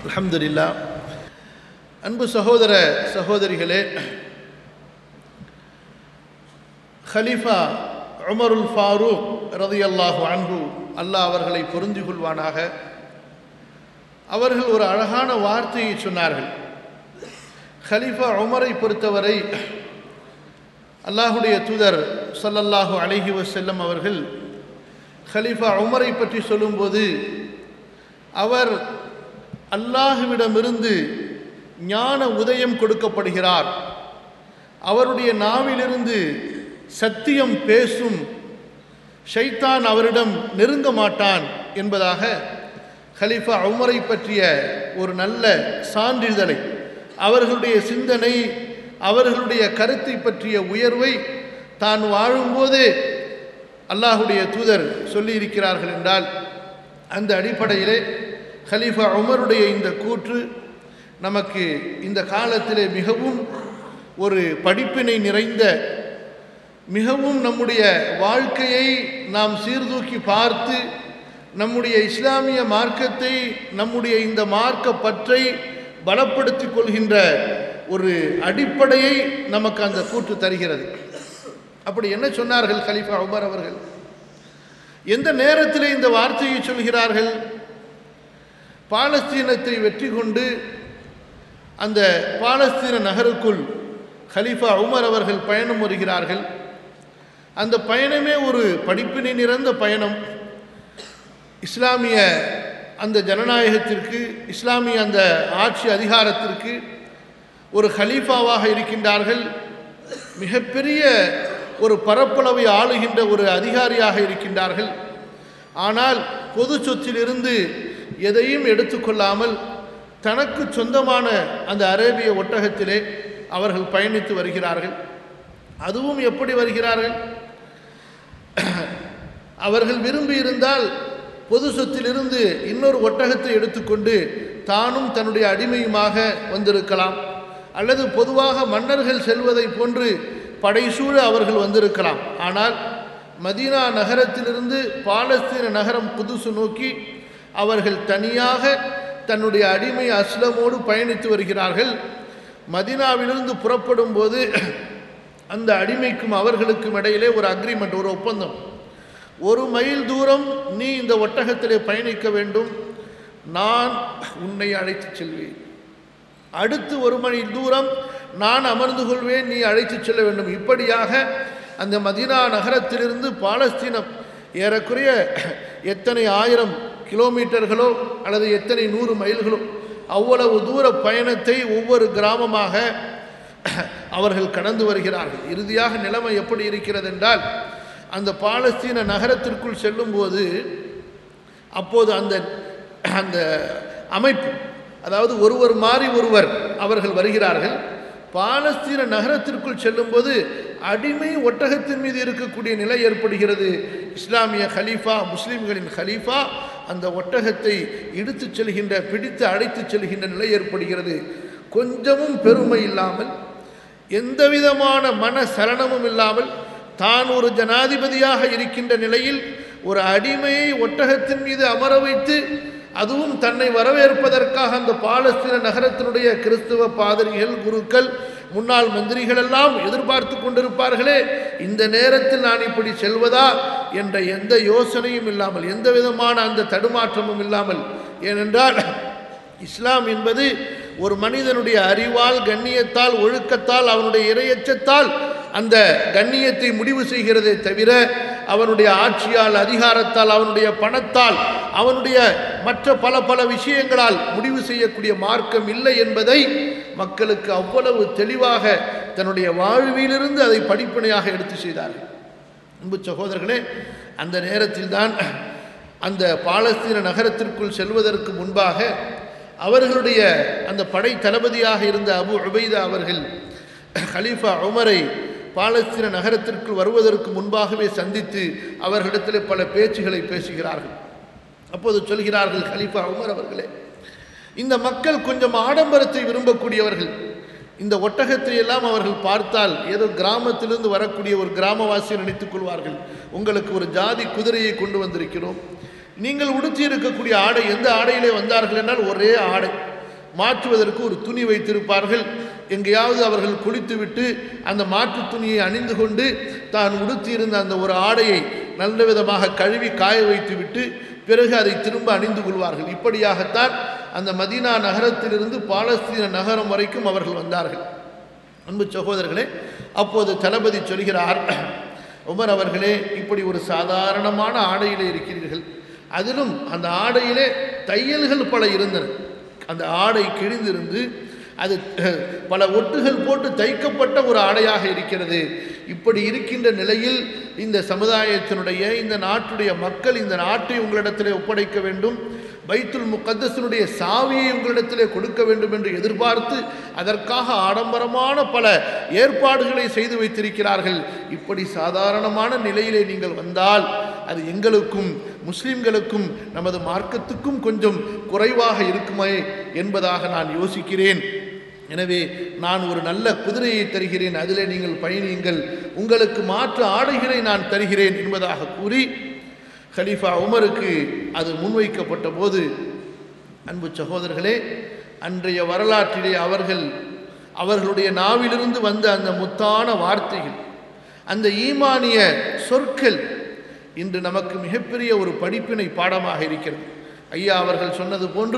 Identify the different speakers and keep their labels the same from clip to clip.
Speaker 1: அல்ஹம்துலில்லா அன்பு சகோதர சகோதரிகளே ஹலீஃபா உமருல் ஃபாரூக் ரதியல்லாஹு அன்ஹு அல்லாஹ் அவர்களை பொருந்தி கொள்வானாக அவர்கள் ஒரு அழகான வார்த்தையை சொன்னார்கள் ஹலீஃபா உமரை பொறுத்தவரை அல்லாஹுடைய தூதர் ஸல்லல்லாஹு அலைஹி வஸல்லம் அவர்கள் ஹலீஃபா உமரை பற்றி சொல்லும்போது அவர் அல்லாஹுவிடமிருந்து ஞான உதயம் கொடுக்கப்படுகிறார் அவருடைய நாவிலிருந்து சத்தியம் பேசும் ஷைத்தான் அவரிடம் நெருங்க மாட்டான் என்பதாக ஹலீஃபா உமரை பற்றிய ஒரு நல்ல சான்றிதழை அவர்களுடைய சிந்தனை அவர்களுடைய கருத்தை பற்றிய உயர்வை தான் வாழும்போதே அல்லாஹுடைய தூதர் சொல்லியிருக்கிறார்கள் என்றால் அந்த அடிப்படையிலே ஹலீஃபா உமருடைய இந்த கூற்று நமக்கு இந்த காலத்திலே மிகவும் ஒரு படிப்பினை நிறைந்த மிகவும் நம்முடைய வாழ்க்கையை நாம் சீர்தூக்கி பார்த்து நம்முடைய இஸ்லாமிய மார்க்கத்தை நம்முடைய இந்த மார்க்க பற்றை பலப்படுத்திக் கொள்கின்ற ஒரு அடிப்படையை நமக்கு அந்த கூற்று தருகிறது அப்படி என்ன சொன்னார்கள் கலிஃபா உமர் அவர்கள் எந்த நேரத்தில் இந்த வார்த்தையை சொல்கிறார்கள் பாலஸ்தீனத்தை வெற்றி கொண்டு அந்த பாலஸ்தீன நகருக்குள் ஹலீஃபா உமர் அவர்கள் பயணம் வருகிறார்கள் அந்த பயணமே ஒரு படிப்பினை நிறைந்த பயணம் இஸ்லாமிய அந்த ஜனநாயகத்திற்கு இஸ்லாமிய அந்த ஆட்சி அதிகாரத்திற்கு ஒரு ஹலீஃபாவாக இருக்கின்றார்கள் மிகப்பெரிய ஒரு பரப்பளவை ஆளுகின்ற ஒரு அதிகாரியாக இருக்கின்றார்கள் ஆனால் பொது சொத்திலிருந்து எதையும் எடுத்துக்கொள்ளாமல் தனக்கு சொந்தமான அந்த அரேபிய ஒட்டகத்திலே அவர்கள் பயணித்து வருகிறார்கள் அதுவும் எப்படி வருகிறார்கள் அவர்கள் விரும்பி இருந்தால் பொது சொத்திலிருந்து இன்னொரு ஒட்டகத்தை எடுத்துக்கொண்டு தானும் தன்னுடைய அடிமையுமாக வந்திருக்கலாம் அல்லது பொதுவாக மன்னர்கள் செல்வதை போன்று படைசூழ அவர்கள் வந்திருக்கலாம் ஆனால் மதீனா நகரத்திலிருந்து பாலஸ்தீன நகரம் புதுசு நோக்கி அவர்கள் தனியாக தன்னுடைய அடிமை அஸ்லமோடு பயணித்து வருகிறார்கள் மதினாவிலிருந்து புறப்படும் போது அந்த அடிமைக்கும் அவர்களுக்கும் இடையிலே ஒரு அக்ரிமெண்ட் ஒரு ஒப்பந்தம் ஒரு மைல் தூரம் நீ இந்த ஒட்டகத்திலே பயணிக்க வேண்டும் நான் உன்னை அழைத்து செல்வேன் அடுத்து ஒரு மணி தூரம் நான் அமர்ந்து கொள்வேன் நீ அழைத்து செல்ல வேண்டும் இப்படியாக அந்த மதினா நகரத்திலிருந்து பாலஸ்தீனம் ஏறக்குறைய எத்தனை ஆயிரம் கிலோமீட்டர்களோ அல்லது எத்தனை நூறு மைல்களோ அவ்வளவு தூர பயணத்தை ஒவ்வொரு கிராமமாக அவர்கள் கடந்து வருகிறார்கள் இறுதியாக நிலைமை எப்படி இருக்கிறது என்றால் அந்த பாலஸ்தீன நகரத்திற்குள் செல்லும்போது அப்போது அந்த அந்த அமைப்பு அதாவது ஒருவர் மாறி ஒருவர் அவர்கள் வருகிறார்கள் பாலஸ்தீன நகரத்திற்குள் செல்லும்போது அடிமை ஒட்டகத்தின் மீது இருக்கக்கூடிய நிலை ஏற்படுகிறது இஸ்லாமிய ஹலீஃபா முஸ்லிம்களின் ஹலீஃபா அந்த ஒட்டகத்தை இழுத்துச் செல்கின்ற பிடித்து அழைத்துச் செல்கின்ற நிலை ஏற்படுகிறது கொஞ்சமும் பெருமை இல்லாமல் எந்த விதமான மன சலனமும் இல்லாமல் தான் ஒரு ஜனாதிபதியாக இருக்கின்ற நிலையில் ஒரு அடிமையை ஒட்டகத்தின் மீது அமர வைத்து அதுவும் தன்னை வரவேற்பதற்காக அந்த பாலஸ்தீன நகரத்தினுடைய கிறிஸ்துவ பாதிரிகள் குருக்கள் முன்னாள் மந்திரிகள் எல்லாம் எதிர்பார்த்து கொண்டிருப்பார்களே இந்த நேரத்தில் நான் இப்படி செல்வதா என்ற எந்த யோசனையும் இல்லாமல் எந்த விதமான அந்த தடுமாற்றமும் இல்லாமல் ஏனென்றால் இஸ்லாம் என்பது ஒரு மனிதனுடைய அறிவால் கண்ணியத்தால் ஒழுக்கத்தால் அவனுடைய இரையச்சத்தால் அந்த கண்ணியத்தை முடிவு செய்கிறதே தவிர அவனுடைய ஆட்சியால் அதிகாரத்தால் அவனுடைய பணத்தால் அவனுடைய மற்ற பல பல விஷயங்களால் முடிவு செய்யக்கூடிய மார்க்கம் இல்லை என்பதை மக்களுக்கு அவ்வளவு தெளிவாக தன்னுடைய வாழ்விலிருந்து அதை படிப்பனையாக எடுத்து செய்தார்கள் அன்பு சகோதரர்களே அந்த நேரத்தில்தான் அந்த பாலஸ்தீன நகரத்திற்குள் செல்வதற்கு முன்பாக அவர்களுடைய அந்த படை தளபதியாக இருந்த அபு உபைதா அவர்கள் ஹலீஃபா உமரை பாலஸ்தீன நகரத்திற்குள் வருவதற்கு முன்பாகவே சந்தித்து அவர்களிடத்தில் பல பேச்சுகளை பேசுகிறார்கள் அப்போது சொல்கிறார்கள் ஹலீஃபா உமர் அவர்களே இந்த மக்கள் கொஞ்சம் ஆடம்பரத்தை விரும்பக்கூடியவர்கள் இந்த ஒட்டகத்தை எல்லாம் அவர்கள் பார்த்தால் ஏதோ கிராமத்திலிருந்து வரக்கூடிய ஒரு கிராமவாசியை நினைத்துக் கொள்வார்கள் உங்களுக்கு ஒரு ஜாதி குதிரையை கொண்டு வந்திருக்கிறோம் நீங்கள் உடுத்தி இருக்கக்கூடிய ஆடை எந்த ஆடையிலே வந்தார்கள் என்றால் ஒரே ஆடை மாற்றுவதற்கு ஒரு துணி வைத்திருப்பார்கள் எங்கேயாவது அவர்கள் குளித்துவிட்டு அந்த மாற்று துணியை அணிந்து கொண்டு தான் உடுத்தியிருந்த அந்த ஒரு ஆடையை நல்ல விதமாக கழுவி காய வைத்துவிட்டு பிறகு அதை திரும்ப அணிந்து கொள்வார்கள் இப்படியாகத்தான் அந்த மதீனா நகரத்திலிருந்து பாலஸ்தீன நகரம் வரைக்கும் அவர்கள் வந்தார்கள் அன்பு சகோதரர்களே அப்போது தளபதி சொல்கிறார் உமர் அவர்களே இப்படி ஒரு சாதாரணமான ஆடையிலே இருக்கிறீர்கள் அதிலும் அந்த ஆடையிலே தையல்கள் பல இருந்தன அந்த ஆடை கிழிந்திருந்து அது அஹ், பல ஒட்டுகள் போட்டு தைக்கப்பட்ட ஒரு ஆடையாக இருக்கிறது இப்படி இருக்கின்ற நிலையில் இந்த சமுதாயத்தினுடைய இந்த நாட்டுடைய மக்கள் இந்த நாட்டை உங்களிடத்திலே ஒப்படைக்க வேண்டும் பைத்துல் முகத்தஸினுடைய சாவியை உங்களிடத்திலே கொடுக்க வேண்டும் என்று எதிர்பார்த்து அதற்காக ஆடம்பரமான பல ஏற்பாடுகளை செய்து வைத்திருக்கிறார்கள் இப்படி சாதாரணமான நிலையிலே நீங்கள் வந்தால் அது எங்களுக்கும் முஸ்லிம்களுக்கும் நமது மார்க்கத்துக்கும் கொஞ்சம் குறைவாக இருக்குமே என்பதாக நான் யோசிக்கிறேன் எனவே நான் ஒரு நல்ல குதிரையை தருகிறேன் அதிலே நீங்கள் பயணியுங்கள் உங்களுக்கு மாற்று ஆடைகளை நான் தருகிறேன் என்பதாக கூறி கலீஃபா உமருக்கு அது முன்வைக்கப்பட்ட போது அன்பு சகோதரர்களே அன்றைய வரலாற்றிலே அவர்கள் அவர்களுடைய நாவிலிருந்து வந்த அந்த முத்தான வார்த்தைகள் அந்த ஈமானிய சொற்கள் இன்று நமக்கு மிகப்பெரிய ஒரு படிப்பினை பாடமாக இருக்கிறது ஐயா அவர்கள் சொன்னது போன்று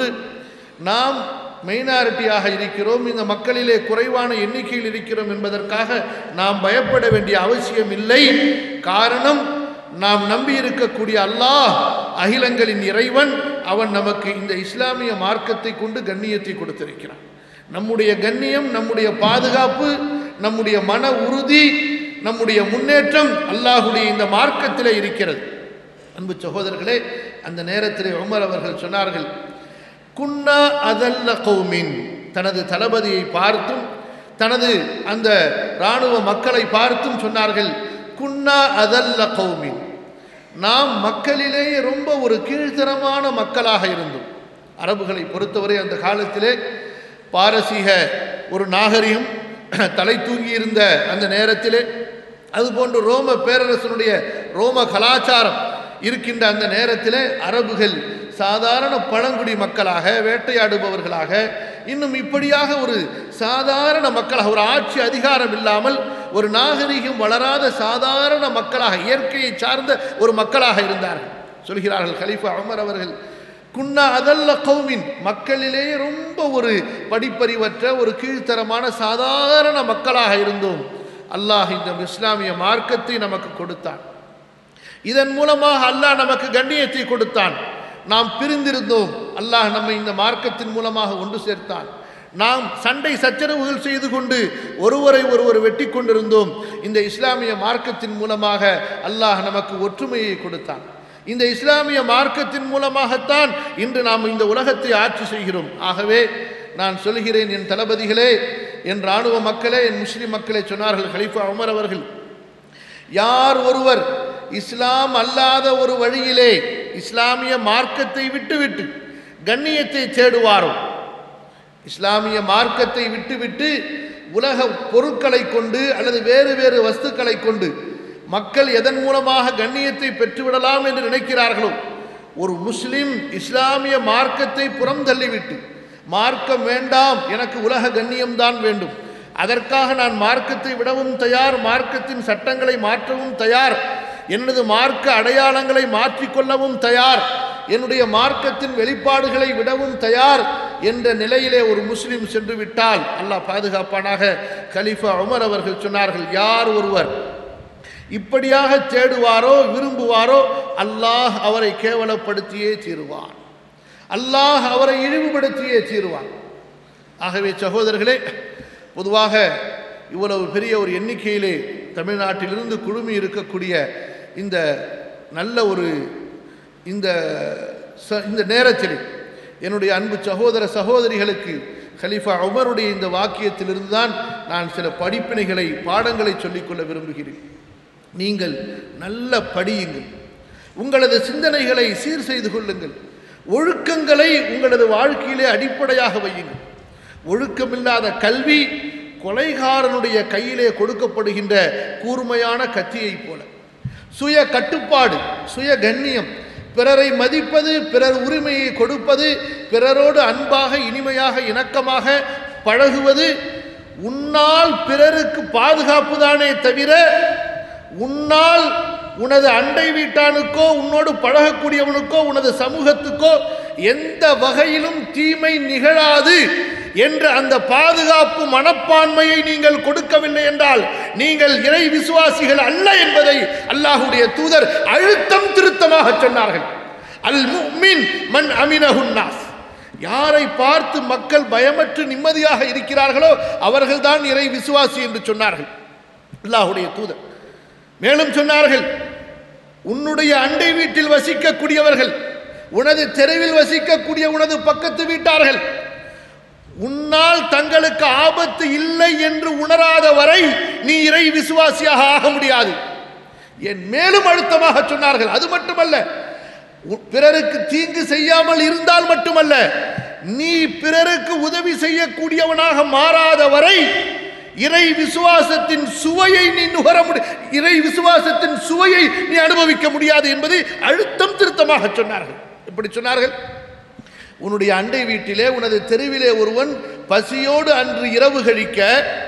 Speaker 1: நாம் மெயினாரிட்டியாக இருக்கிறோம் இந்த மக்களிலே குறைவான எண்ணிக்கையில் இருக்கிறோம் என்பதற்காக நாம் பயப்பட வேண்டிய அவசியம் இல்லை காரணம் நாம் நம்பி இருக்கக்கூடிய அல்லாஹ் அகிலங்களின் இறைவன் அவன் நமக்கு இந்த இஸ்லாமிய மார்க்கத்தை கொண்டு கண்ணியத்தை கொடுத்திருக்கிறான் நம்முடைய கண்ணியம் நம்முடைய பாதுகாப்பு நம்முடைய மன உறுதி நம்முடைய முன்னேற்றம் அல்லாஹுடைய இந்த மார்க்கத்திலே இருக்கிறது அன்பு சகோதரர்களே அந்த நேரத்திலே உமர் அவர்கள் சொன்னார்கள் குன்னா அதல்ல கௌமின் தனது தளபதியை பார்த்தும் தனது அந்த இராணுவ மக்களை பார்த்தும் சொன்னார்கள் குன்னா அதல்ல கௌமின் நாம் மக்களிலேயே ரொம்ப ஒரு கீழ்த்தரமான மக்களாக இருந்தோம் அரபுகளை பொறுத்தவரை அந்த காலத்திலே பாரசீக ஒரு நாகரிகம் தலை தூங்கி இருந்த அந்த நேரத்திலே அதுபோன்று ரோம பேரரசனுடைய ரோம கலாச்சாரம் இருக்கின்ற அந்த நேரத்திலே அரபுகள் சாதாரண பழங்குடி மக்களாக வேட்டையாடுபவர்களாக இன்னும் இப்படியாக ஒரு சாதாரண மக்களாக ஒரு ஆட்சி அதிகாரம் இல்லாமல் ஒரு நாகரிகம் வளராத சாதாரண மக்களாக இயற்கையை சார்ந்த ஒரு மக்களாக இருந்தார்கள் சொல்கிறார்கள் கலீஃபா உமர் அவர்கள் குன்னா அதல்ல கௌமின் மக்களிலேயே ரொம்ப ஒரு படிப்பறிவற்ற ஒரு கீழ்த்தரமான சாதாரண மக்களாக இருந்தோம் அல்லாஹ் இந்த இஸ்லாமிய மார்க்கத்தை நமக்கு கொடுத்தான் இதன் மூலமாக அல்லாஹ் நமக்கு கண்ணியத்தை கொடுத்தான் நாம் பிரிந்திருந்தோம் அல்லாஹ் நம்மை இந்த மார்க்கத்தின் மூலமாக ஒன்று சேர்த்தான் நாம் சண்டை சச்சரவுகள் செய்து கொண்டு ஒருவரை ஒருவர் வெட்டி கொண்டிருந்தோம் இந்த இஸ்லாமிய மார்க்கத்தின் மூலமாக அல்லாஹ் நமக்கு ஒற்றுமையை கொடுத்தான் இந்த இஸ்லாமிய மார்க்கத்தின் மூலமாகத்தான் இன்று நாம் இந்த உலகத்தை ஆட்சி செய்கிறோம் ஆகவே நான் சொல்கிறேன் என் தளபதிகளே என் இராணுவ மக்களே என் முஸ்லிம் மக்களே சொன்னார்கள் ஹலீஃபா உமர் அவர்கள் யார் ஒருவர் இஸ்லாம் அல்லாத ஒரு வழியிலே இஸ்லாமிய மார்க்கத்தை விட்டுவிட்டு கண்ணியத்தை தேடுவாரோ இஸ்லாமிய மார்க்கத்தை விட்டுவிட்டு உலக பொருட்களை கொண்டு அல்லது வேறு வேறு வஸ்துக்களை கொண்டு மக்கள் எதன் மூலமாக கண்ணியத்தை பெற்றுவிடலாம் என்று நினைக்கிறார்களோ ஒரு முஸ்லிம் இஸ்லாமிய மார்க்கத்தை புறம் தள்ளிவிட்டு மார்க்கம் வேண்டாம் எனக்கு உலக கண்ணியம்தான் வேண்டும் அதற்காக நான் மார்க்கத்தை விடவும் தயார் மார்க்கத்தின் சட்டங்களை மாற்றவும் தயார் எனது மார்க்க அடையாளங்களை மாற்றிக்கொள்ளவும் தயார் என்னுடைய மார்க்கத்தின் வெளிப்பாடுகளை விடவும் தயார் என்ற நிலையிலே ஒரு முஸ்லிம் சென்று விட்டால் அல்லாஹ் பாதுகாப்பானாக கலீஃபா உமர் அவர்கள் சொன்னார்கள் யார் ஒருவர் இப்படியாக தேடுவாரோ விரும்புவாரோ அல்லாஹ் அவரை கேவலப்படுத்தியே தீருவான் அல்லாஹ் அவரை இழிவுபடுத்தியே தீருவான் ஆகவே சகோதரர்களே பொதுவாக இவ்வளவு பெரிய ஒரு எண்ணிக்கையிலே தமிழ்நாட்டிலிருந்து குழுமி இருக்கக்கூடிய இந்த நல்ல ஒரு இந்த ச இந்த நேரத்தில் என்னுடைய அன்பு சகோதர சகோதரிகளுக்கு கலீஃபா உமருடைய இந்த வாக்கியத்திலிருந்து தான் நான் சில படிப்பினைகளை பாடங்களை சொல்லிக்கொள்ள விரும்புகிறேன் நீங்கள் நல்ல படியுங்கள் உங்களது சிந்தனைகளை சீர் செய்து கொள்ளுங்கள் ஒழுக்கங்களை உங்களது வாழ்க்கையிலே அடிப்படையாக வையுங்கள் ஒழுக்கமில்லாத கல்வி கொலைகாரனுடைய கையிலே கொடுக்கப்படுகின்ற கூர்மையான கத்தியைப் போல சுய கட்டுப்பாடு சுய கண்ணியம் பிறரை மதிப்பது பிறர் உரிமையை கொடுப்பது பிறரோடு அன்பாக இனிமையாக இணக்கமாக பழகுவது உன்னால் பிறருக்கு பாதுகாப்பு தானே தவிர உன்னால் உனது அண்டை வீட்டானுக்கோ உன்னோடு பழகக்கூடியவனுக்கோ உனது சமூகத்துக்கோ எந்த வகையிலும் தீமை நிகழாது என்ற அந்த பாதுகாப்பு மனப்பான்மையை நீங்கள் கொடுக்கவில்லை என்றால் நீங்கள் இறை விசுவாசிகள் அல்ல என்பதை அல்லாஹுடைய தூதர் அழுத்தம் திருத்தமாக சொன்னார்கள் அல் முஃமின் மன் அமினஹுன்னாஸ் யாரை பார்த்து மக்கள் பயமற்று நிம்மதியாக இருக்கிறார்களோ அவர்கள்தான் இறை விசுவாசி என்று சொன்னார்கள் அல்லாஹுடைய தூதர் மேலும் சொன்னார்கள் உன்னுடைய அண்டை வீட்டில் வசிக்கக்கூடியவர்கள் உனது தெருவில் வசிக்கக்கூடிய உனது பக்கத்து வீட்டார்கள் உன்னால் தங்களுக்கு ஆபத்து இல்லை என்று உணராத வரை நீ இறை விசுவாசியாக ஆக முடியாது என் மேலும் அழுத்தமாக சொன்னார்கள் அது மட்டுமல்ல உ- பிறருக்கு தீங்கு செய்யாமல் இருந்தால் மட்டுமல்ல நீ பிறருக்கு உதவி செய்யக்கூடியவனாக மாறாத வரை இறை விசுவாசத்தின் சுவையை நீ நுகர முடி இறை விசுவாசத்தின் சுவையை நீ அனுபவிக்க முடியாது என்பதை அழுத்தம் திருத்தமாக சொன்னார்கள் எப்படி சொன்னார்கள் உன்னுடைய அண்டை வீட்டிலே உனது தெருவிலே ஒருவன் பசியோடு அன்று இரவு கழிக்க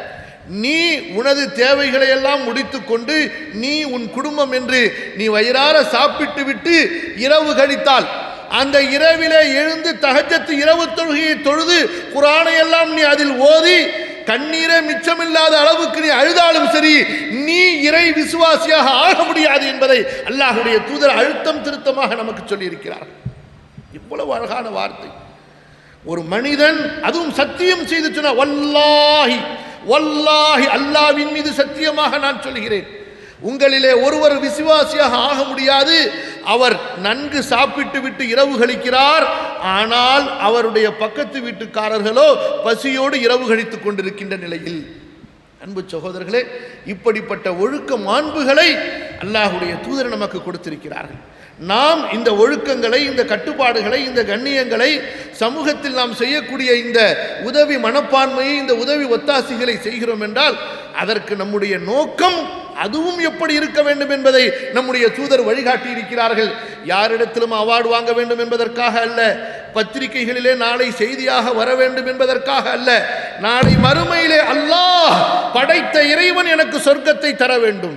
Speaker 1: நீ உனது தேவைகளை எல்லாம் முடித்துக்கொண்டு நீ உன் குடும்பம் என்று நீ வயிறார சாப்பிட்டு விட்டு இரவு கழித்தால் அந்த இரவிலே எழுந்து தகஜத்து இரவு தொழுகையை தொழுது குரானை எல்லாம் நீ அதில் ஓதி கண்ணீரே மிச்சமில்லாத அளவுக்கு நீ அழுதாலும் சரி நீ இறை விசுவாசியாக ஆக முடியாது என்பதை அல்லாஹுடைய தூதர் அழுத்தம் திருத்தமாக நமக்கு சொல்லியிருக்கிறார் இவ்வளவு அழகான வார்த்தை ஒரு மனிதன் அதுவும் சத்தியம் செய்து சொன்ன வல்லாஹி வல்லாஹி அல்லாவின் மீது சத்தியமாக நான் சொல்கிறேன் உங்களிலே ஒருவர் விசுவாசியாக ஆக முடியாது அவர் நன்கு சாப்பிட்டு விட்டு இரவு கழிக்கிறார் ஆனால் அவருடைய பக்கத்து வீட்டுக்காரர்களோ பசியோடு இரவு கழித்துக் கொண்டிருக்கின்ற நிலையில் அன்பு சகோதரர்களே இப்படிப்பட்ட ஒழுக்க மாண்புகளை அல்லாஹுடைய தூதர் நமக்கு கொடுத்திருக்கிறார்கள் நாம் இந்த ஒழுக்கங்களை இந்த கட்டுப்பாடுகளை இந்த கண்ணியங்களை சமூகத்தில் நாம் செய்யக்கூடிய இந்த உதவி மனப்பான்மையை இந்த உதவி ஒத்தாசிகளை செய்கிறோம் என்றால் அதற்கு நம்முடைய நோக்கம் அதுவும் எப்படி இருக்க வேண்டும் என்பதை நம்முடைய தூதர் வழிகாட்டி இருக்கிறார்கள் யாரிடத்திலும் அவார்டு வாங்க வேண்டும் என்பதற்காக அல்ல பத்திரிகைகளிலே நாளை செய்தியாக வர வேண்டும் என்பதற்காக அல்ல நாளை மறுமையிலே அல்லாஹ் படைத்த இறைவன் எனக்கு சொர்க்கத்தை தர வேண்டும்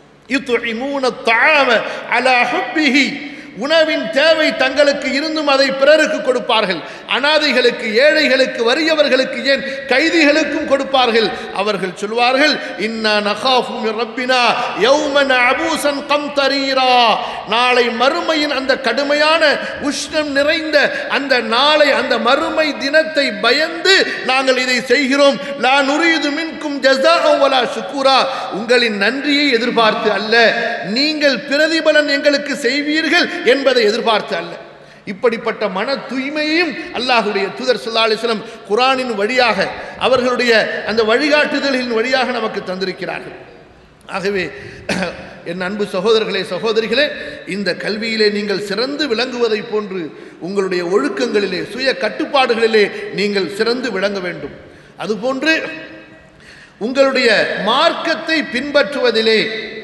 Speaker 1: யுத்இமூன الطعام على حبه உணவின் தேவை தங்களுக்கு இருந்தும் அதை பிறருக்கு கொடுப்பார்கள் அனாதைகளுக்கு ஏழைகளுக்கு வறியவர்களுக்கு ஏன் கைதிகளுக்கும் கொடுப்பார்கள் அவர்கள் சொல்வார்கள் இன்னா நகாஃபு மின் ரப்பினா யௌமன் அபூசன் கம்தரீரா நாளை மறுமையின் அந்த கடுமையான உஷ்ணம் நிறைந்த அந்த நாளை அந்த மறுமை தினத்தை பயந்து நாங்கள் இதை செய்கிறோம் லா நுரீது மின்கும் ஜஸாஅ வலா ஷுக்கூரா உங்களின் நன்றியை எதிர்பார்த்து அல்ல நீங்கள் பிரதிபலன் எங்களுக்கு செய்வீர்கள் என்பதை எதிர்பார்த்து அல்ல இப்படிப்பட்ட மன தூய்மையையும் அல்லாஹுடைய தூதர் ஸல்லல்லாஹு அலைஹி வஸல்லம் குரானின் வழியாக அவர்களுடைய அந்த வழிகாட்டுதல்களின் வழியாக நமக்கு தந்திருக்கிறார்கள் ஆகவே என் அன்பு சகோதரர்களே சகோதரிகளே இந்த கல்வியிலே நீங்கள் சிறந்து விளங்குவதைப் போன்று உங்களுடைய ஒழுக்கங்களிலே சுய கட்டுப்பாடுகளிலே நீங்கள் சிறந்து விளங்க வேண்டும் அதுபோன்று உங்களுடைய மார்க்கத்தை பின்பற்றுவதிலே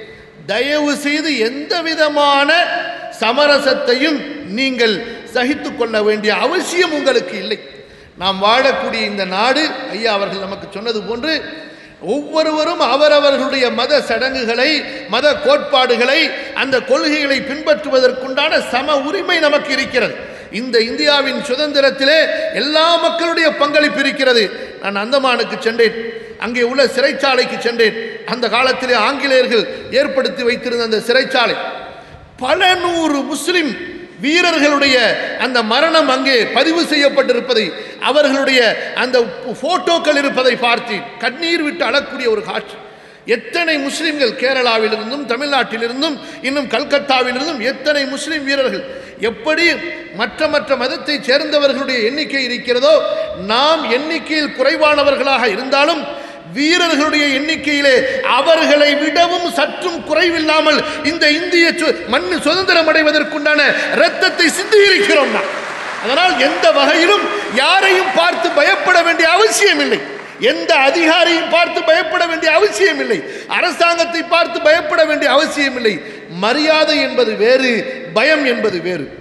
Speaker 1: தயவு செய்து எந்த விதமான சமரசத்தையும் நீங்கள் சகித்து கொள்ள வேண்டிய அவசியம் உங்களுக்கு இல்லை நாம் வாழக்கூடிய இந்த நாடு ஐயா அவர்கள் நமக்கு சொன்னது போன்று ஒவ்வொருவரும் அவரவர்களுடைய மத சடங்குகளை மத கோட்பாடுகளை அந்த கொள்கைகளை பின்பற்றுவதற்குண்டான சம உரிமை நமக்கு இருக்கிறது இந்த இந்தியாவின் சுதந்திரத்திலே எல்லா மக்களுடைய பங்களிப்பு இருக்கிறது நான் அந்தமானுக்கு சென்றேன் அங்கே உள்ள சிறைச்சாலைக்கு சென்றேன் அந்த காலத்திலே ஆங்கிலேயர்கள் ஏற்படுத்தி வைத்திருந்த அந்த சிறைச்சாலை பல நூறு முஸ்லிம் வீரர்களுடைய அந்த மரணம் அங்கே பதிவு செய்யப்பட்டிருப்பதை அவர்களுடைய அந்த போட்டோக்கள் இருப்பதை பார்த்து கண்ணீர் விட்டு அழக்கூடிய ஒரு காட்சி எத்தனை முஸ்லிம்கள் கேரளாவிலிருந்தும் தமிழ்நாட்டிலிருந்தும் இன்னும் கல்கத்தாவிலிருந்தும் எத்தனை முஸ்லிம் வீரர்கள் எப்படி மற்ற மற்ற மதத்தைச் சேர்ந்தவர்களுடைய எண்ணிக்கை இருக்கிறதோ நாம் எண்ணிக்கையில் குறைவானவர்களாக இருந்தாலும் வீரர்களுடைய எண்ணிக்கையிலே அவர்களை விடவும் சற்றும் குறைவில்லாமல் இந்த இந்திய சு- மண் சுதந்திரம் அடைவதற்குண்டான இரத்தத்தை சிந்தியிருக்கிறோம் நாம் அதனால் எந்த வகையிலும் யாரையும் பார்த்து பயப்பட வேண்டிய அவசியம் இல்லை எந்த அதிகாரியும் பார்த்து பயப்பட வேண்டிய அவசியம் இல்லை அரசாங்கத்தை பார்த்து பயப்பட வேண்டிய அவசியம் இல்லை மரியாதை என்பது வேறு பயம் என்பது வேறு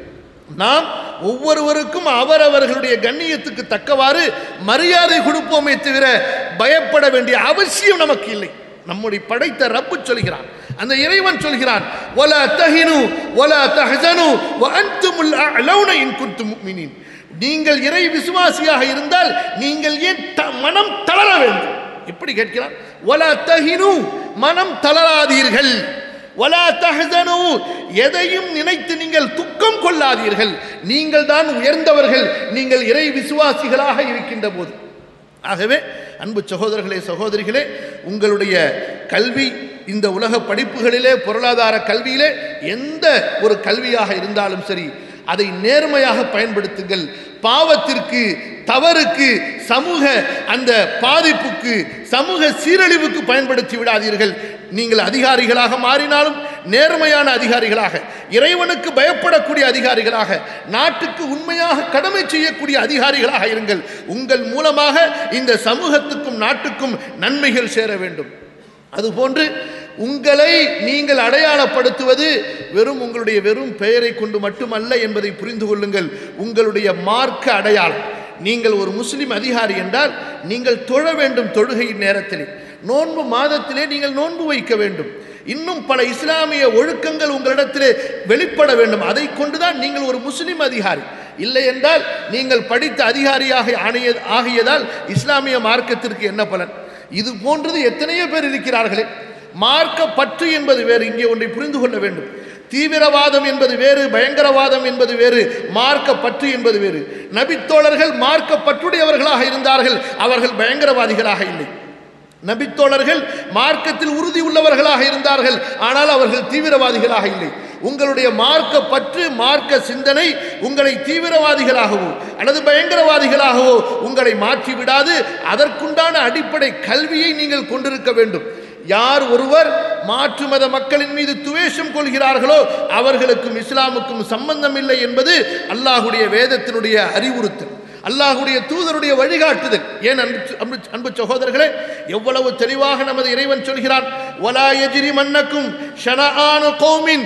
Speaker 1: நாம் ஒவ்வொருவருக்கும் அவரவர்களுடைய கண்ணியத்துக்கு தக்கவாறு மரியாதை கொடுப்போமே தவிர பயப்பட வேண்டிய அவசியம் நமக்கு இல்லை நம்முடைய படைத்த ரப்பு சொல்கிறான் அந்த இறைவன் சொல்கிறான் ஒலா தஹினு ஒலா தஹசனு வஅன்துமுல் அலௌன இன் குன்தும் முஃமினீன் நீங்கள் இறை விசுவாசியாக இருந்தால் நீங்கள் ஏன் த- மனம் தளர வேண்டும் எப்படி கேட்கிறான் ஒலா தஹினு மனம் தளராதீர்கள் வலா தஹசனு எதையும் நினைத்து நீங்கள் துக்கம் கொள்ளாதீர்கள் நீங்கள் தான் உயர்ந்தவர்கள் நீங்கள் இறை விசுவாசிகளாக இருக்கின்ற போது ஆகவே அன்பு சகோதரர்களே சகோதரிகளே உங்களுடைய கல்வி இந்த உலக படிப்புகளிலே பொருளாதார கல்வியிலே எந்த ஒரு கல்வியாக இருந்தாலும் சரி அதை நேர்மையாக பயன்படுத்துங்கள் பாவத்திற்கு தவறுக்கு சமூக அந்த பாதிப்புக்கு சமூக சீரழிவுக்கு பயன்படுத்தி விடாதீர்கள் நீங்கள் அதிகாரிகளாக மாறினாலும் நேர்மையான அதிகாரிகளாக இறைவனுக்கு பயப்படக்கூடிய அதிகாரிகளாக நாட்டுக்கு உண்மையாக கடமை செய்யக்கூடிய அதிகாரிகளாக இருங்கள் உங்கள் மூலமாக இந்த சமூகத்துக்கும் நாட்டுக்கும் நன்மைகள் சேர வேண்டும் அதுபோன்று உங்களை நீங்கள் அடையாளப்படுத்துவது வெறும் உங்களுடைய வெறும் பெயரை கொண்டு மட்டுமல்ல என்பதை புரிந்து கொள்ளுங்கள் உங்களுடைய மார்க்க அடையாளம் நீங்கள் ஒரு முஸ்லிம் அதிகாரி என்றால் நீங்கள் தொழ வேண்டும் தொழுகையின் நேரத்திலே நோன்பு மாதத்திலே நீங்கள் நோன்பு வைக்க வேண்டும் இன்னும் பல இஸ்லாமிய ஒழுக்கங்கள் உங்களிடத்திலே வெளிப்பட வேண்டும் அதை கொண்டுதான் நீங்கள் ஒரு முஸ்லிம் அதிகாரி இல்லை என்றால் நீங்கள் படித்த அதிகாரியாக ஆணைய ஆகியதால் இஸ்லாமிய மார்க்கத்திற்கு என்ன பலன் இது போன்றது எத்தனையோ பேர் இருக்கிறார்களே மார்க்க பற்று என்பது வேறு இங்கே ஒன்றை புரிந்து கொள்ள வேண்டும் தீவிரவாதம் என்பது வேறு பயங்கரவாதம் என்பது வேறு மார்க்க பற்று என்பது வேறு நபித்தோழர்கள் மார்க்க பற்றுடையவர்களாக இருந்தார்கள் அவர்கள் பயங்கரவாதிகளாக இல்லை நபித்தோழர்கள் மார்க்கத்தில் உறுதி உள்ளவர்களாக இருந்தார்கள் ஆனால் அவர்கள் தீவிரவாதிகளாக இல்லை உங்களுடைய மார்க்க பற்று மார்க்க சிந்தனை உங்களை தீவிரவாதிகளாகவோ அல்லது பயங்கரவாதிகளாகவோ உங்களை மாற்றி விடாது அதற்குண்டான அடிப்படை கல்வியை நீங்கள் கொண்டிருக்க வேண்டும் யார் ஒருவர் மாற்று மத மக்களின் மீது துவேஷம் கொள்கிறார்களோ அவர்களுக்கும் இஸ்லாமுக்கும் சம்பந்தம் இல்லை என்பது அல்லாஹுடைய வேதத்தினுடைய அறிவுறுத்தல் அல்லாஹுடைய தூதருடைய வழிகாட்டுதல் ஏன் அன்பு அன்பு அன்பு சகோதரர்களே எவ்வளவு தெளிவாக நமது இறைவன் சொல்கிறான் வலா எஜிரி மன்னக்கும் ஷனஆனு கௌமின்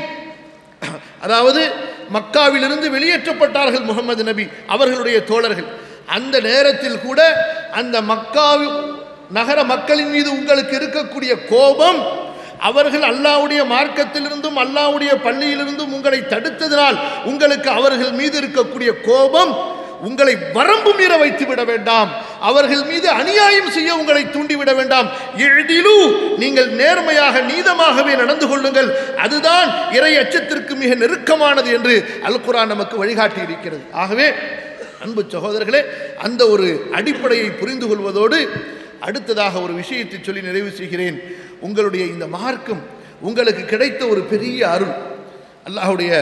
Speaker 1: அதாவது மக்காவிலிருந்து வெளியேற்றப்பட்டார்கள் முகமது நபி அவர்களுடைய தோழர்கள் அந்த நேரத்தில் கூட அந்த மக்காவி நகர மக்களின் மீது உங்களுக்கு இருக்கக்கூடிய கோபம் அவர்கள் அல்லாவுடைய மார்க்கத்திலிருந்தும் அல்லாவுடைய பள்ளியிலிருந்தும் உங்களை தடுத்ததினால் உங்களுக்கு அவர்கள் மீது இருக்கக்கூடிய கோபம் உங்களை வரம்பு மீற வைத்து விட வேண்டாம் அவர்கள் மீது அநியாயம் செய்ய உங்களை தூண்டிவிட வேண்டாம் எழிலு நீங்கள் நேர்மையாக நீதமாகவே நடந்து கொள்ளுங்கள் அதுதான் இறை அச்சத்திற்கு மிக நெருக்கமானது என்று அல் குர்ஆன் நமக்கு வழிகாட்டி இருக்கிறது ஆகவே அன்பு சகோதரர்களே அந்த ஒரு அடிப்படையை புரிந்து கொள்வதோடு அடுத்ததாக ஒரு விஷயத்தை சொல்லி நிறைவு செய்கிறேன் உங்களுடைய இந்த மார்க்கம் உங்களுக்கு கிடைத்த ஒரு பெரிய அருள் அல்லாஹ்வுடைய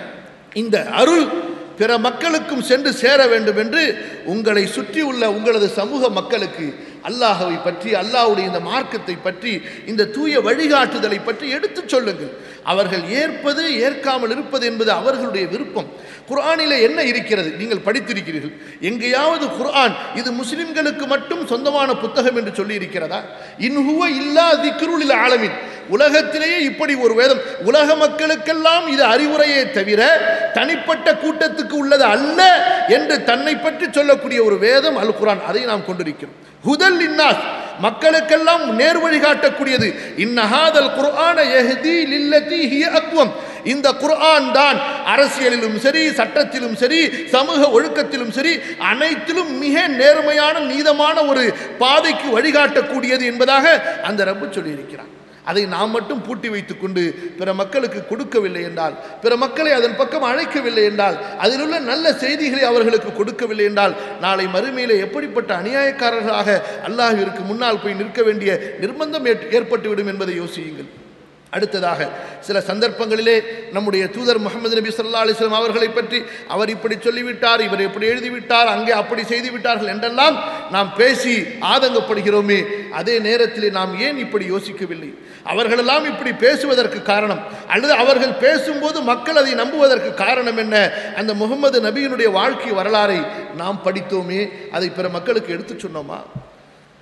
Speaker 1: இந்த அருள் பிற மக்களுக்கும் சென்று சேர வேண்டும் என்று உங்களை சுற்றியுள்ள உங்களது சமூக மக்களுக்கு அல்லாஹவை பற்றி அல்லாஹ்வுடைய இந்த மார்க்கத்தை பற்றி இந்த தூய வழிகாட்டுதலை பற்றி எடுத்துச் சொல்லுங்கள் அவர்கள் ஏற்பது ஏற்காமல் இருப்பது என்பது அவர்களுடைய விருப்பம் குர்ஆனிலே என்ன இருக்கிறது நீங்கள் படித்திருக்கிறீர்கள் எங்கேயாவது குர்ஆன் இது முஸ்லிம்களுக்கு மட்டும் சொந்தமான புத்தகம் என்று சொல்லி இருக்கிறதா இன்ஹுவ இல்லா திக்ருலில் ஆலமின் உலகத்திலேயே இப்படி ஒரு வேதம் உலக மக்களுக்கெல்லாம் இது அறிவுரையே தவிர தனிப்பட்ட கூட்டத்துக்கு உள்ளது அல்ல என்று தன்னை பற்றி சொல்லக்கூடிய ஒரு வேதம் அல் குர்ஆன் அதை நாம் கொண்டிருக்கிறோம் ஹுதல் இன்னாஸ் மக்களுக்கெல்லாம் நேர் வழி காட்டக்கூடியது இன்னஹாதல் குர்ஆன யஹ்தி லில்லதி ஹிய அக்வம் இந்த குர்ஆன் தான் அரசியலிலும் சரி சட்டத்திலும் சரி சமூக ஒழுக்கத்திலும் சரி அனைத்திலும் மிக நேர்மையான நீதமான ஒரு பாதைக்கு வழிகாட்டக்கூடியது என்பதாக அந்த ரப்பு சொல்லியிருக்கிறார் அதை நாம் மட்டும் பூட்டி வைத்துக்கொண்டு பிற மக்களுக்கு கொடுக்கவில்லை என்றால் பிற மக்களை அதன் பக்கம் அழைக்கவில்லை என்றால் அதில் உள்ள நல்ல செய்திகளை அவர்களுக்கு கொடுக்கவில்லை என்றால் நாளை மறுமையிலே எப்படிப்பட்ட அநியாயக்காரர்களாக அல்லாஹ்விற்கு முன்னால் போய் நிற்க வேண்டிய நிர்பந்தம் ஏற்- ஏற்பட்டுவிடும் என்பதை யோசியுங்கள் அடுத்ததாக சில சந்தர்ப்பங்களிலே நம்முடைய தூதர் முகமது நபி ஸல்லல்லாஹு அலைஹி வஸல்லம் அவர்களை பற்றி அவர் இப்படி சொல்லிவிட்டார் இவர் இப்படி எழுதிவிட்டார் அங்கே அப்படி செய்து விட்டார்கள் என்றெல்லாம் நாம் பேசி ஆதங்கப்படுகிறோமே அதே நேரத்தில் நாம் ஏன் இப்படி யோசிக்கவில்லை அவர்களெல்லாம் இப்படி பேசுவதற்கு காரணம் அல்லது அவர்கள் பேசும்போது மக்கள் அதை நம்புவதற்கு காரணம் என்ன அந்த முகமது நபியினுடைய வாழ்க்கை வரலாறை நாம் படித்தோமே அதை பிற மக்களுக்கு எடுத்துச் சொன்னோமா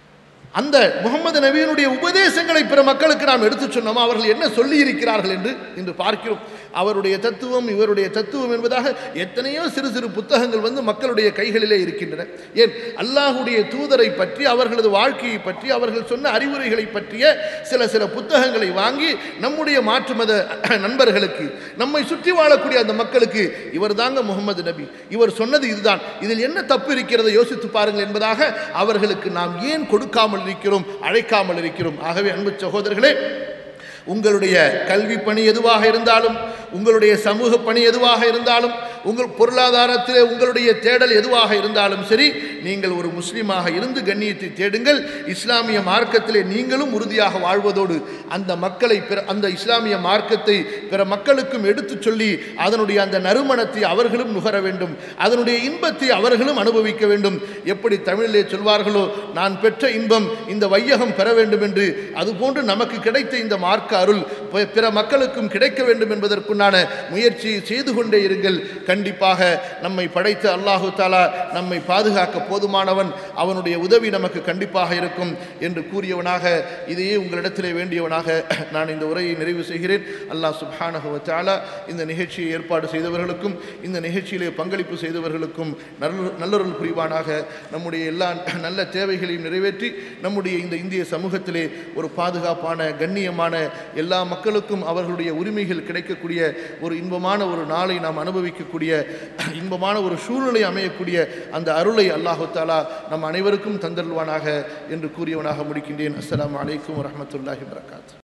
Speaker 1: அந்த முகமது நபியினுடைய உபதேசங்களை பிற மக்களுக்கு நாம் எடுத்துச் சொன்னோமா அவர்கள் என்ன சொல்லி இருக்கிறார்கள் என்று இன்று பார்க்கிறோம் அவருடைய தத்துவம் இவருடைய தத்துவம் என்பதாக எத்தனையோ சிறு சிறு புத்தகங்கள் வந்து மக்களுடைய கைகளிலே இருக்கின்றன ஏன் அல்லாஹுடைய தூதரை பற்றி அவர்களது வாழ்க்கையை பற்றி அவர்கள் சொன்ன அறிவுரைகளை பற்றிய சில சில புத்தகங்களை வாங்கி நம்முடைய மாற்று மத நண்பர்களுக்கு நம்மை சுற்றி வாழக்கூடிய அந்த மக்களுக்கு இவர் தாங்க முகமது நபி இவர் சொன்னது இதுதான் இதில் என்ன தப்பு இருக்கிறதை யோசித்து பாருங்கள் என்பதாக அவர்களுக்கு நாம் ஏன் கொடுக்காமல் இருக்கிறோம் அழைக்காமல் இருக்கிறோம் ஆகவே அன்பு சகோதரர்களே உங்களுடைய கல்வி பணி எதுவாக இருந்தாலும் உங்களுடைய சமூக பணி எதுவாக இருந்தாலும் உங்கள் பொருளாதாரத்திலே உங்களுடைய தேடல் எதுவாக இருந்தாலும் சரி நீங்கள் ஒரு முஸ்லீமாக இருந்து கண்ணியத்தை தேடுங்கள் இஸ்லாமிய மார்க்கத்திலே நீங்களும் உறுதியாக வாழ்வதோடு அந்த மக்களை பிற அந்த இஸ்லாமிய மார்க்கத்தை பிற மக்களுக்கும் எடுத்துச் சொல்லி அதனுடைய அந்த நறுமணத்தை அவர்களும் நுகர வேண்டும் அதனுடைய இன்பத்தை அவர்களும் அனுபவிக்க வேண்டும் எப்படி தமிழிலே சொல்வார்களோ நான் பெற்ற இன்பம் இந்த வையகம் பெற வேண்டும் என்று அதுபோன்று நமக்கு கிடைத்த இந்த மார்க்க அருள் பி- பிற மக்களுக்கும் கிடைக்க வேண்டும் என்பதற்குண்டான முயற்சியை செய்து கொண்டே இருங்கள் கண்டிப்பாக நம்மை படைத்த அல்லாஹு தாலா நம்மை பாதுகாக்க போதுமானவன் அவனுடைய உதவி நமக்கு கண்டிப்பாக இருக்கும் என்று கூறியவனாக இதையே உங்களிடத்திலே வேண்டியவனாக நான் இந்த உரையை நிறைவு செய்கிறேன் அல்லாஹ் சுப்ஹானஹு வ தஆலா இந்த நிகழ்ச்சியை ஏற்பாடு செய்தவர்களுக்கும் இந்த நிகழ்ச்சியிலே பங்களிப்பு செய்தவர்களுக்கும் நல்ல நல்லொருள் புரிவானாக நம்முடைய எல்லா நல்ல தேவைகளையும் நிறைவேற்றி நம்முடைய இந்த இந்திய சமூகத்திலே ஒரு பாதுகாப்பான கண்ணியமான எல்லா மக்களுக்கும் அவர்களுடைய உரிமைகள் கிடைக்கக்கூடிய ஒரு இன்பமான ஒரு நாளை நாம் அனுபவிக்கக்கூடிய இன்பமான ஒரு சூழ்நிலை அமையக்கூடிய அந்த அருளை அல்லாஹு தாலா நம் அனைவருக்கும் தந்தருள்வானாக என்று கூறியவனாக முடிக்கின்றேன் அஸ்ஸலாமு அலைக்கும் வரஹ்மத்துல்லாஹி வரகாத்து